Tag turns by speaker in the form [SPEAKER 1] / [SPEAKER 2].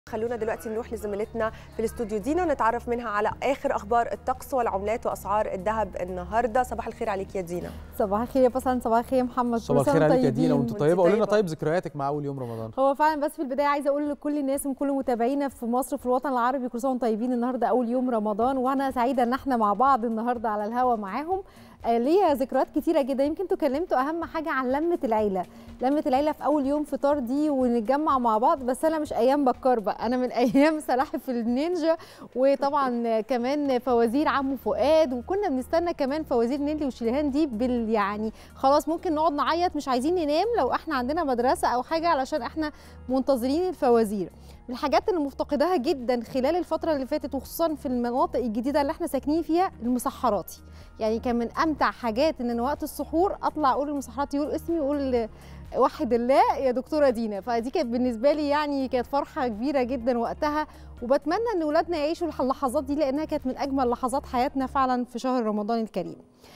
[SPEAKER 1] خلونا دلوقتي نروح لزميلتنا في الاستوديو دينا ونتعرف منها على اخر اخبار الطقس والعملات واسعار الذهب النهارده صباح الخير عليك يا دينا
[SPEAKER 2] صباح الخير يا بسان صباح الخير يا محمد كل
[SPEAKER 3] صباح
[SPEAKER 2] سنة
[SPEAKER 3] الخير عليك يا
[SPEAKER 2] طيبين.
[SPEAKER 3] دينا وانت
[SPEAKER 1] وانت
[SPEAKER 3] طيبه قول لنا
[SPEAKER 1] طيبة.
[SPEAKER 3] طيب ذكرياتك مع اول يوم رمضان
[SPEAKER 2] هو فعلا بس في البدايه عايزه اقول لكل الناس وكل متابعينا في مصر في الوطن العربي كل سنه وانتم طيبين النهارده اول يوم رمضان وانا سعيده ان احنا مع بعض النهارده على الهوا معاهم آه ليا ذكريات كتيره جدا يمكن انتوا كلمتوا اهم حاجه عن لمه العيله لمه العيله في اول يوم فطار دي ونتجمع مع بعض بس انا مش ايام بكار بقى انا من ايام سلاحف النينجا وطبعا كمان فوازير عمو فؤاد وكنا بنستنى كمان فوازير نيلي وشيلهان دي بال يعني خلاص ممكن نقعد نعيط مش عايزين ننام لو احنا عندنا مدرسه او حاجه علشان احنا منتظرين الفوازير من الحاجات اللي مفتقداها جدا خلال الفتره اللي فاتت وخصوصا في المناطق الجديده اللي احنا ساكنين فيها المسحراتي يعني كان من امتع حاجات ان أنا وقت السحور اطلع اقول المسحراتي يقول اسمي يقول وحد الله يا دكتوره دينا فدي كانت بالنسبه لي يعني كانت فرحه كبيره جدا وقتها وبتمنى ان اولادنا يعيشوا اللحظات دي لانها كانت من اجمل لحظات حياتنا فعلا في شهر رمضان الكريم